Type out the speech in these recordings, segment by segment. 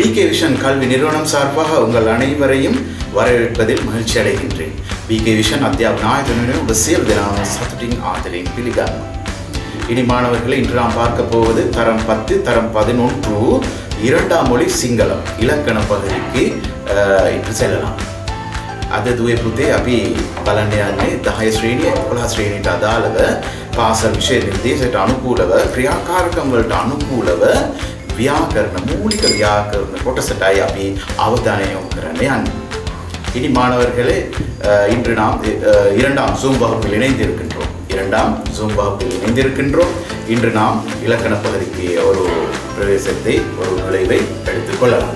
PK vision கல்வி நிறுவனம் சார்பாக உங்கள் அனைவரையும் வரவேற்பதில் மகிழ்ச்சி අடைகின்றேன் பிகே விஷன் අධ්‍යාපන ආයතනයේ ඔබ සියලු දෙනාම සතුටින් ආදරයෙන් පිළිගන්නවා. இனி மாணவர்களை இன்று நாம் பார்க்க போவது தரம் பத்து தரம் பதினொன்று இரண்டாம் மொழி சிங்களம் இலக்கண பகுதிக்கு அஹ், இன்று செல்லலாம் අද දුවේ පුතේ අපි බලන්න යන්නේ දහය ශ්‍රේණිය එකොළහ ශ්‍රේණිට අදාළව පාසල් විෂය නිර්දේශයට අනුකූලව ක්‍රියාකාරකම් වලට අනුකූලව ව්‍යාකරණ මූලික ව්‍යාකරණ කොටසටයි අපි අවධානය යොමු කරන්න යන්නේ. இனி மாணவர்களே அஹ், இன்று நாம் அஹ், இரண்டாம் ஜூம் வகுப்பில் இணைந்திருக்கின்றோம் இரண்டாம் ஜூம் வகுப்பில் இணைந்திருக்கின்றோம் இன்று நாம் இலக்கண பகுதிக்கு ஒரு பிரவேசத்தை ஒரு நுழைவை எடுத்துக்கொள்ளலாம்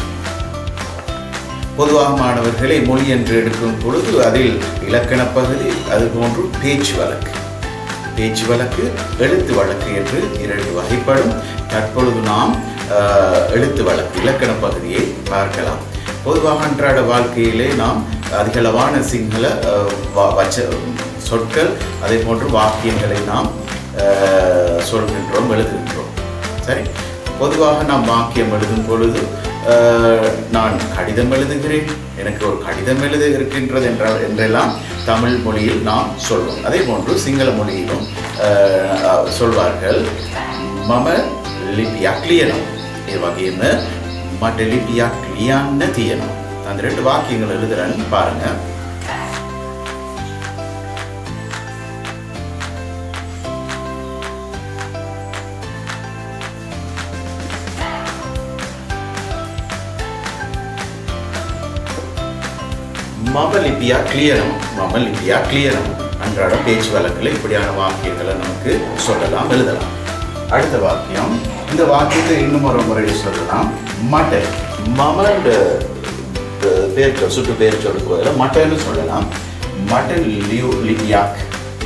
பொதுவாக மாணவர்களை மொழி என்று எடுக்கும் பொழுது அதில் இலக்கண பகுதி அது போன்று பேச்சு வழக்கு பேச்சு வழக்கு எழுத்து வழக்கு என்று இரண்டு வகைப்படும் தற்பொழுது நாம் அஹ், எழுத்து வழக்கு இலக்கண பகுதியை பார்க்கலாம் பொதுவாக அன்றாட வாழ்க்கையிலே நாம் அதிகளவான சிங்கள அஹ், வ- வச்ச சொற்கள் அதே போன்று வாக்கியங்களை நாம் அஹ், சொல்கின்றோம் எழுதுகின்றோம் சரி பொதுவாக நாம் வாக்கியம் எழுதும் பொழுது அஹ், நான் கடிதம் எழுதுகிறேன் எனக்கு ஒரு கடிதம் எழுத இருக்கின்றது என்றால் என்றெல்லாம் தமிழ் மொழியில் நாம் சொல்வோம் அதே போன்று சிங்கள மொழியிலும் அஹ், அஹ், சொல்வார்கள் மம லிபிයක් ලියනවා ඒ වගේම මට ලිපියක් ලියන්න තියෙනවා அந்த ரெண்டு வாக்கியங்கள் எழுதுறேன்னு பாருங்க மம லிபியா கிளியரும் மம லிபியா கிளியரும் அன்றாட பேச்சு வழக்கில் இப்படியான வாக்கியங்களை நமக்கு சொல்லலாம் எழுதலாம் அடுத்த வாக்கியம் இந்த வாக்கியத்தை இன்னும் ஒரு முறையில் சொல்லலாம் மட்டை மமன் பேர் சொல் சுட்டு பேர் சொல்லுவதில் மட்டன்னு சொல்லலாம் மட்டன் லியூ லிபியாக்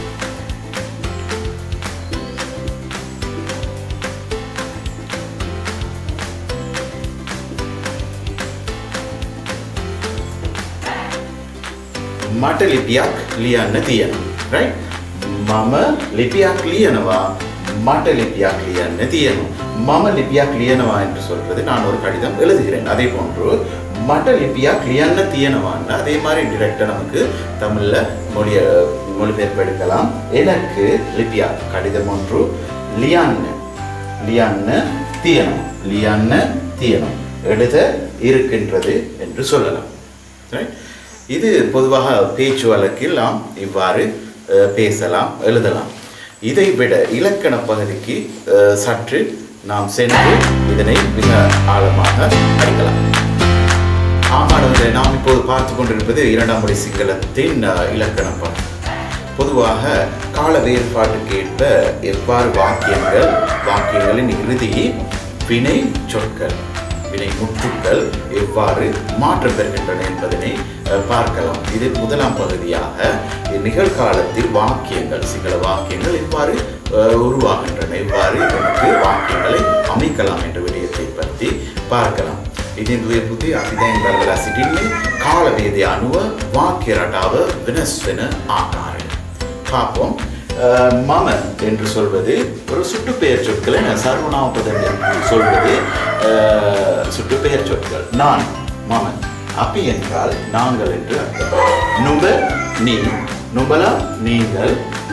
මට ලිපියක් ලියන්න තියෙනවා right මම ලිපියක් ලියනවා මට லிபியாக் லியන්න තියෙනවා மம லிபியாக் லியனவா என்று சொல்றது நான் ஒரு கடிதம் எழுதுகிறேன் அதே போன்று மட லிபியாக் லியන්න තියෙனவான்னு அதே மாதிரி டிரெக்டா நமக்கு தமிழ்ல மொழிய மொழிபெயர்ப்பு எடுக்கலாம் எனக்கு லிபியா கடிதம் ஒன்று லியாන්න லியாන්න තියෙනවා லியாන්න තියෙනවා எழுத இருக்கின்றது என்று சொல்லலாம் Right? இது பொதுவாக பேச்சு வழக்கில் நாம் இவ்வாறு அஹ், பேசலாம் எழுதலாம் இதை விட இலக்கண பகுதிக்கு அஹ், சற்று நாம் சென்று இதனை மிக ஆழமாக படிக்கலாம் ஆமாணவர்களை நாம் இப்போது பார்த்து கொண்டிருப்பது இரண்டாம் மொழி சிங்களத்தின் அஹ், இலக்கண பகுதி பொதுவாக கால வேறுபாட்டுக்கு ஏற்ப எவ்வாறு வாக்கியங்கள் வாக்கியங்களின் இறுதி வினை சொற்கள் வினை முற்றுக்கள் எவ்வாறு மாற்றம் பெறுகின்றன என்பதனை அஹ், பார்க்கலாம் இது முதலாம் பகுதியாக நிகழ்காலத்தில் வாக்கியங்கள் சிங்கள வாக்கியங்கள் எவ்வாறு அஹ், உருவாகின்றன எவ்வாறு நமக்கு வாக்கியங்களை அமைக்கலாம் என்ற விடயத்தை பற்றி பார்க்கலாம் ඉතින් දුවේ පුතේ අපි දැන් බලලා සිටින්නේ කාලවේදය අනුව වාක්‍ය රටාව වෙනස් වෙන ආකාරය. பார்ப்போம் அஹ், மம என்று சொல்வது ஒரு சுட்டுப்பெயர் சொற்களை நான் சர்வநாமபதம் என்று சொல்வது அஹ், சுட்டுப்பெயர் சொற்கள் நான் மமன் அப்பி என்றால் நாங்கள் என்று அர்த்தம் நுப நீ நுபலா நீங்கள்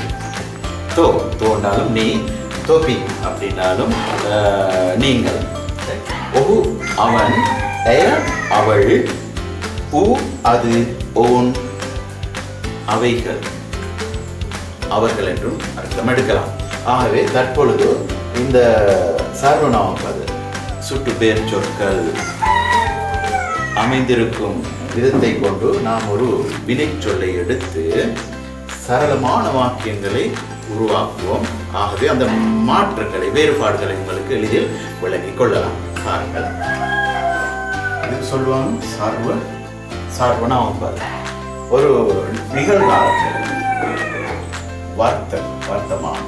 தோ தோன்றாலும் நீ தொபி அப்படின்னாலும் அஹ், நீங்கள் ஒஹு அவன் எய அவள் உ அது ஓன் அவைகள் அவர்கள் என்றும் அர்த்தம் எடுக்கலாம் ஆகவே தற்பொழுது இந்த சர்வநாம பத சுட்டு பேர் சொற்கள் அமைந்திருக்கும் விதத்தை கொண்டு நாம் ஒரு வினை சொல்லை எடுத்து சரளமான வாக்கியங்களை உருவாக்குவோம் ஆகவே அந்த மாற்றங்களை வேறுபாடுகளை உங்களுக்கு எளிதில் விளங்கிக் கொள்ளலாம் பாருங்கள் இதுக்கு சொல்லுவாங்க சார்பு சார்புனாம பாரு ஒரு நிகழ்காலத்தில் வர்த்த வர்த்தமானம்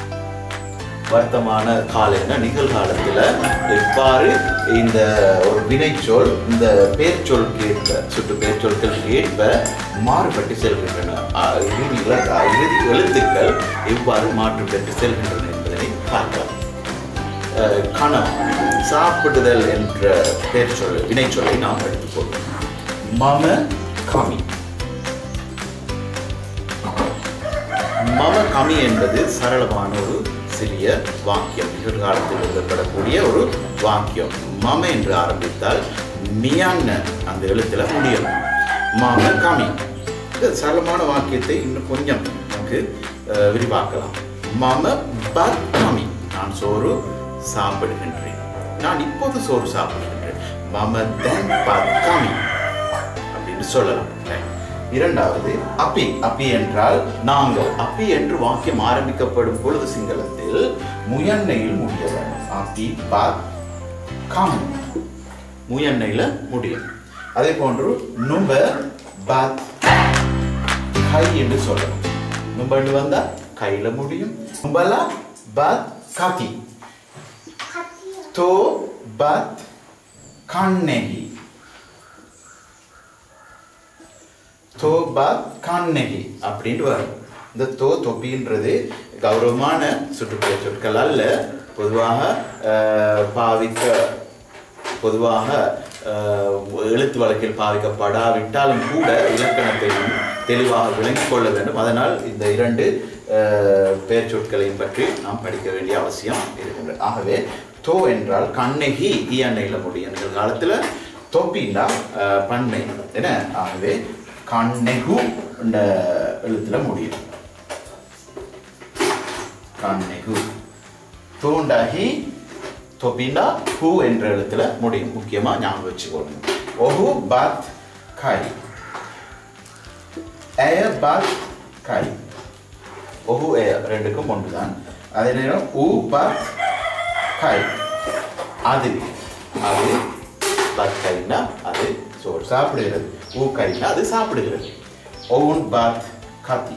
வர்த்தமான காலைன நிகழ்காலத்தில் எவ்வாறு இந்த ஒரு வினைச்சொல் இந்த பேர்ச்சொலுக்கு ஏற்ப சுட்டு பேர்ச்சொற்களுக்கு ஏற்ப மாறுபட்டு செல்கின்றன அஹ் இறுதி இலக்க இறுதி எழுத்துக்கள் எவ்வாறு மாற்றம் பெற்று செல்கின்றன என்பதனை பார்க்கலாம் அஹ், கணம் சாப்பிடுதல் என்ற பெயர் சொல் வினை சொல்லை நாம் எடுத்துக்கொள்வோம் மம கமி மம கமி என்பது சரளமான ஒரு சிறிய வாக்கியம் நிகழ்காலத்தில் எழுதப்படக்கூடிய ஒரு வாக்கியம் மம என்று ஆரம்பித்தால் மியான்ன அந்த எழுத்துல முடியும் மம கமி இந்த சரளமான வாக்கியத்தை இன்னும் கொஞ்சம் நமக்கு அஹ், விரிவாக்கலாம் மம பத் கமி நான் சோறு சாப்பிடுகின்றேன் நான் இப்போது சோறு சாப்பிடுகின்றேன் மம தன் பத் கமி அப்படின்னு சொல்லலாம் Right. இரண்டாவது அப்பி அப்பி என்றால் நாங்கள் அப்பி என்று வாக்கியம் ஆரம்பிக்கப்படும் பொழுது சிங்களத்தில் முயன்னையில் முடிய வேண்டும் அப்பி பாத் கம் முயன்னையில முடியும் அதே போன்று நும்ப பாத் கை என்று சொல்லணும் நும்பண்டு வந்தா கையில முடியும் நும்பலா பாத் காத்தி தோ பாத் கண்ணெகி தோ பாத் கண்ணெகி அப்படின்ட்டு வரும் இந்த தோ தொப்பின்றது கௌரவமான சுற்றுப்புற சொற்கள் அல்ல பொதுவாக அஹ், பாவிக்க பொதுவாக அஹ், எழுத்து வழக்கில் பாவிக்கப்படாவிட்டாலும் கூட இலக்கணத்தையும் தெளிவாக விளங்கிக் கொள்ள வேண்டும் அதனால் இந்த இரண்டு அஹ், பெயர் சொற்களையும் பற்றி நாம் படிக்க வேண்டிய அவசியம் இருக்கின்றது ஆகவே தோ என்றால் கண்ணகி ஈயண்ணையில முடியும் காலத்தில் தொப்பின்னா அஹ், பன்மை என ஆகவே கண்ணெகு என்ற எழுத்துல முடியும் கண்ணெகு தூண்டாகி தொப்பிண்டா ஹூ என்ற எழுத்துல முடியும் முக்கியமா ஞாபகம் வச்சுக்கோங்க ஒஹு பாத் காய் ஏ பாத் காய் ஒஹு ஏ ரெண்டுக்கும் ஒன்றுதான் அதே நேரம் ஊ பாத் காய் அது அது பாத் கைனா அது சோறு சாப்பிடுகிறது ஊ கைனா அது சாப்பிடுகிறது ஒவுன் பாத் காத்தி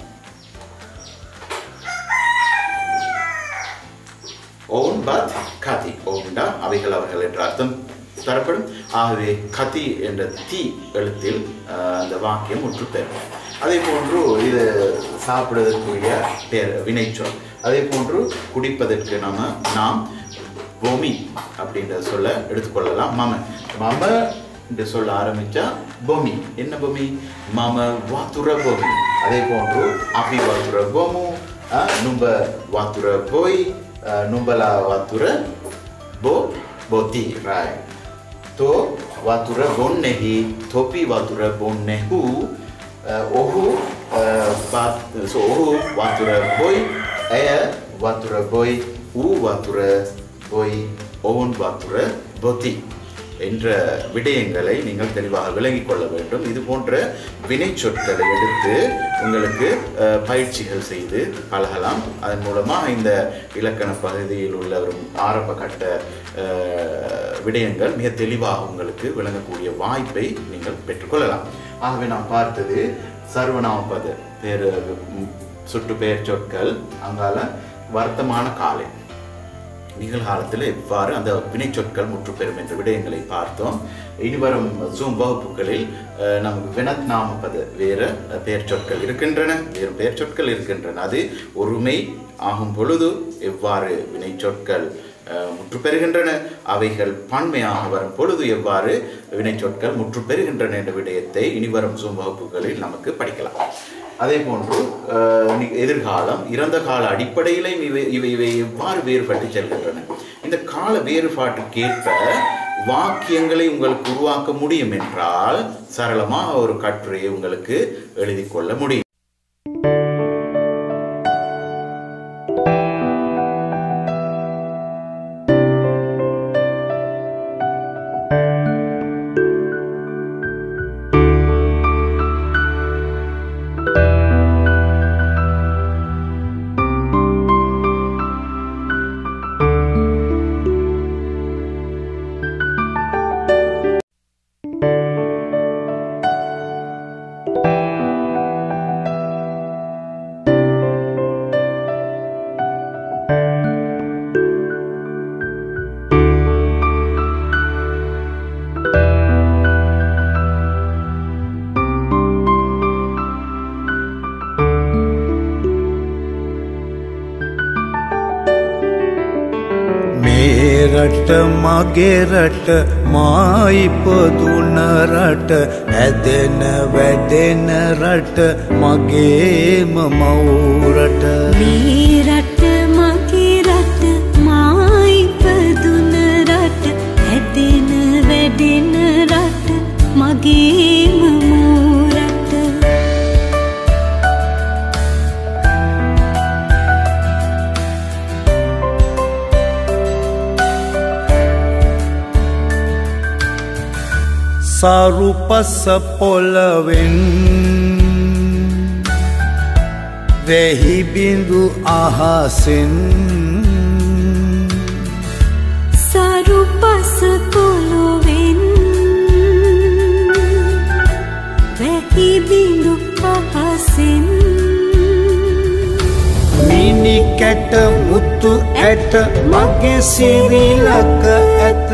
ஓன் பாத் கதி ஓன்டா அவைகள் அவர்கள் என்ற அர்த்தம் தரப்படும் ஆகவே கதி என்ற தி எழுத்தில் ஆஹ், அந்த வாக்கியம் முற்று பெறும் அதே போன்று இது சாப்பிடுவதற்குரிய பேர் வினைச்சொல் அதே போன்று குடிப்பதற்கு நாம நாம் பொமி அப்படின்ற சொல்ல எடுத்துக்கொள்ளலாம் மம மம என்று சொல்ல ஆரம்பிச்சா பொமி என்ன பொமி மம வாத்துர பொமி அதே போன்று அபி வாத்துர பொமு அஹ், நும்ப வாத்துர போய் அஹ், நும்பலா வாத்துர போ போத்தி ராய் तो वातुर बोन्नेहि थोपी वातुर बोन्नेहु अह, ओहु अह, बात so ओहु वातुर बोय अय वातुर बोय ऊ वातुर बोய் ஓன் வாத்துர பொத்தி என்ற விடயங்களை நீங்கள் தெளிவாக விளங்கிக் கொள்ள வேண்டும் இது போன்ற வினை சொற்களை எடுத்து உங்களுக்கு அஹ், பயிற்சிகள் செய்து பழகலாம் அதன் மூலமாக இந்த இலக்கண பகுதியில் உள்ள ஒரு ஆரம்ப கட்ட அஹ், விடயங்கள் மிக தெளிவாக உங்களுக்கு விளங்கக்கூடிய வாய்ப்பை நீங்கள் பெற்றுக்கொள்ளலாம் ஆகவே நாம் பார்த்தது சர்வநாமபத பேர் ம், சுட்டு பெயர் சொற்கள் அங்கால வர்த்தமான காலை நிகழ்காலத்தில் எவ்வாறு அந்த வினைச்சொற்கள் முற்றுப்பெறும் என்ற விடயங்களை பார்த்தோம் இனிவரும் ஜூம் வகுப்புகளில் அஹ், நமக்கு வினத் நாமபத வேறு பெயர் சொற்கள் இருக்கின்றன வேறு பெயர் சொற்கள் இருக்கின்றன அது ஒருமை ஆகும் பொழுது எவ்வாறு வினைச்சொற்கள் அஹ், முற்றுப்பெறுகின்றன அவைகள் பன்மையாக வரும் பொழுது எவ்வாறு வினைச்சொற்கள் முற்றுப்பெறுகின்றன என்ற விடயத்தை இனிவரும் ஜூம் வகுப்புகளில் நமக்கு படிக்கலாம் அதே போன்று அஹ், நி- எதிர்காலம் இறந்த கால அடிப்படையிலே இவை இவை இவை எவ்வாறு வேறுபட்டு செல்கின்றன இந்த கால வேறுபாட்டுக்கேற்ப வாக்கியங்களை உங்களுக்கு உருவாக்க முடியும் என்றால் சரளமாக ஒரு கட்டுரையை உங்களுக்கு எழுதி கொள்ள முடியும் රට මගේ රට මා ඉපදුන රට ඇදෙන වැඩෙන රට මගේම මවුරට මේ රට මගේ රට මා ඉපදුන රට හැදෙන වැඩෙන රට මගේම මූරට සරුපස පොලවෙන් වෙහිබිඳු අහසෙන් සරු පස කොළොවෙන් වැහි බිඳු පහසෙන් මිනි කැට මුත්තු ඇට මගේ සිරිලක ඇත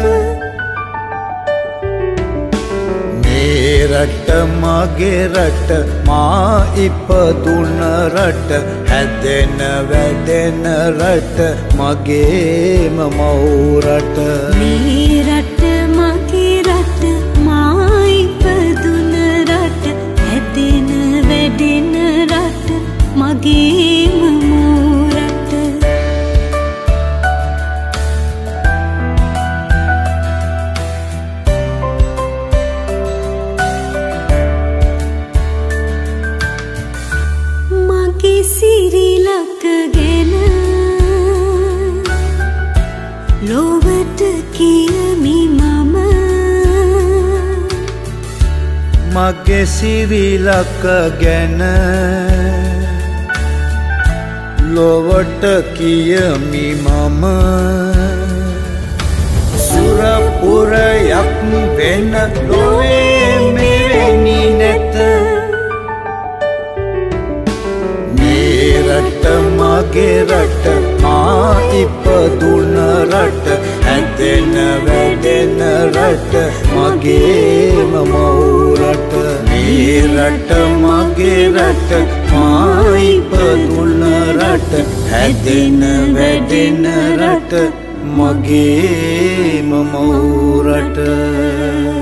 මේ රට මගේ රට මා ඉපදුන රට හැදෙන වැඩෙන රට මගේම මවුරට මේ රට මගේ රට මා ඉපදුන රට හැදෙන වැඩෙන රට මගේම මූරට මගේ සිරිලක ගැන ලොවට කියමි මම මගේ සිරිලක ගැන ලොවට කියමි මම සුරපුරයක් වෙන ලොවේ මෙවැනි නැත මේ රට මගේ රට මා ඉපදුන රට හැදෙන වැඩෙන රට මගේම මවුරට මේ රට මගේ රට මා ඉපදුන රට හැදෙන වැඩෙන රට මගේම මවුරට